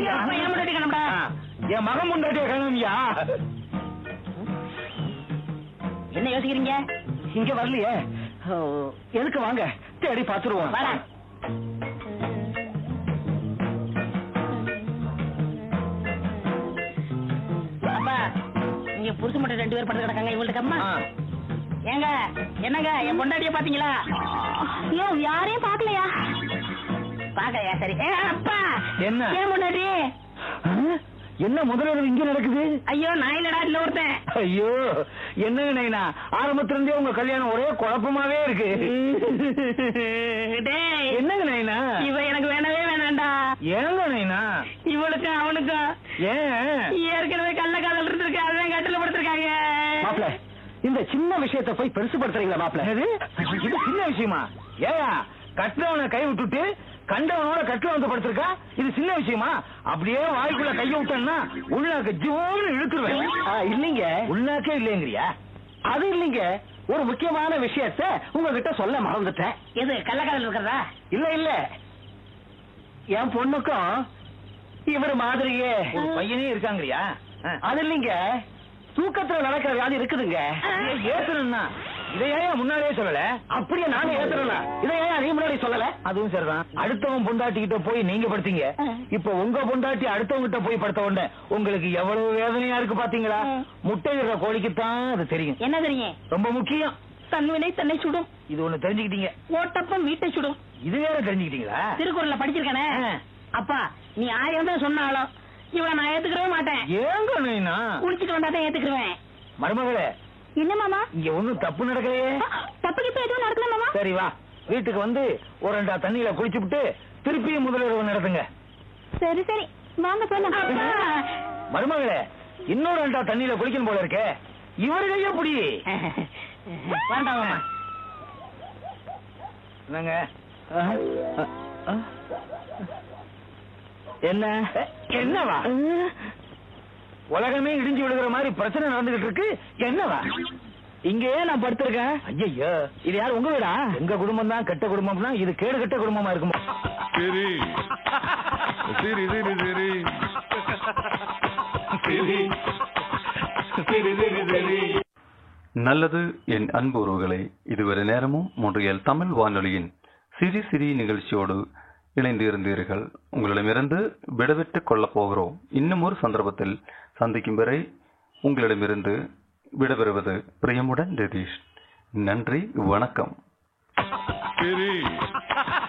ஐயோ, அப்ப என் முன்னாடி கிளம்புடா. என் மகன் முன்னாடியே கிளம்பியா என்ன யோசிக்கிறீங்க இங்க வரலையே ஓ, எதுக்கு வாங்க தேடி பாத்துருவோம் வாடா. அப்பா இங்க புருஷ மட்டும் ரெண்டு பேர் படுத்து கிடக்காங்க இவங்கள்ட்ட கம்மா ஆ. ஏங்க என்னங்க என் பொண்டாட்டிய பாத்தீங்களா ஐயோ யாரையும் பாக்கலையா பாக்கலையா சரி ஏ, அப்பா என்ன? ஏன் பொண்டாட்டி ஆ? என்ன முதல்வர் இங்க நடக்குது ஐயோ நான் இல்லடா இல்ல ஒருத்தன் ஐயோ என்னங்க நைனா ஆரம்பத்துல இருந்தே உங்க கல்யாணம் ஒரே குழப்பமாவே இருக்கு டேய் என்னங்க நைனா இவ எனக்கு வேணவே வேணாம்டா ஏங்க நைனா இவளுக்கும் அவனுக்கும் ஏன் ஏற்கனவே கள்ள காதல் இருந்திருக்கு அதான் கட்டில படுத்திருக்காங்க மாப்ள இந்த சின்ன விஷயத்தை போய் பெருசுபடுத்துறீங்களா மாப்ள இது இது சின்ன விஷயமா ஏயா கட்டுறவனை கை விட்டுட்டு கண்டவனோட கட்டுல வந்து படுத்திருக்கா இது சின்ன விஷயமா அப்படியே வாய்க்குள்ள கைய விட்டேன்னா உள்நாக்க ஜோன்னு இழுத்துருவேன் இல்லீங்க உள்நாக்கே இல்லைங்கிறியா அது இல்லீங்க ஒரு முக்கியமான விஷயத்த உங்ககிட்ட சொல்ல மறந்துட்டேன் எது கள்ள காதல் இருக்கிறதா இல்ல இல்ல என் பொண்ணுக்கும் இவர் மாதிரியே ஒரு பையனே இருக்காங்கறியா அது இல்லைங்க தூக்கத்துல நடக்கிற வியாதி இருக்குதுங்க ஏத்தணும்னா இதை ஏன் முன்னாடியே சொல்லல அப்படியே நானே ஏத்தணும்னா இதை ஏன் நீ முன்னாடி சொல்லல அதுவும் சரிதான் அடுத்தவன் பொண்டாட்டி கிட்ட போய் நீங்க படுத்தீங்க இப்ப உங்க பொண்டாட்டி அடுத்தவங்க கிட்ட போய் படுத்த உடனே உங்களுக்கு எவ்வளவு வேதனையா இருக்கு பாத்தீங்களா முட்டையிடுற கோழிக்கு தான் அது தெரியும் என்ன தெரியும் ரொம்ப முக்கியம் தன்வினை தன்னை சுடும் இது ஒண்ணு தெரிஞ்சுக்கிட்டீங்க ஓட்டப்பம் வீட்டை சுடும் இது வேற தெரிஞ்சுக்கிட்டீங்களா திருக்குறள்ல படிச்சிருக்கானே ஆ. அப்பா நீ ஆயிரம் தான் சொன்னாலும் இவளை நான் ஏத்துக்கவே மாட்டேன் ஏங்க நைனா குளிச்சுட்டு வந்தா தான் ஏத்துக்குருவேன் மருமகளே என்ன மாமா இங்க ஒண்ணும் தப்பு நடக்கலையே தப்பு கிட்ட எதுவும் நடக்கல மாமா சரி வா வீட்டுக்கு வந்து ஒரு ரெண்டா தண்ணியில குளிச்சுப்புட்டு திருப்பியும் முதலுறவு நடத்துங்க சரி சரி வாங்க போலாம் மருமகளே இன்னொரு ரெண்டா தண்ணியில குளிக்கணும் போல இருக்கே இவரு கைய புடி வேண்டாம் மாமா என்னங்க என்ன என்னவா உலகமே இடிஞ்சு விழுகிற மாதிரி பிரச்சனை நடந்துகிட்டு இருக்கு என்னவா இங்கேயே நான் படுத்திருக்கேன் ஐயோ இது யார் உங்க வீடா எங்க குடும்பம் தான் கெட்ட குடும்பம் தான் இது கேடு கெட்ட குடும்பமா இருக்குமா சரி சரி சரி சரி சரி சரி சரி சரி நல்லது என் அன்பு உறவுகளே இதுவரை நேரமும் மொன்றியல் தமிழ் வானொலியின் சிரி சிரி நிகழ்ச்சியோடு இணைந்து இருந்தீர்கள் உங்களிடமிருந்து விடவிட்டுக் கொள்ளப் போகிறோம் இன்னும் ஒரு சந்தர்ப்பத்தில் சந்திக்கும் வரை உங்களிடமிருந்து விடைபெறுவது பிரியமுடன் ரதீஷ் நன்றி வணக்கம் சரி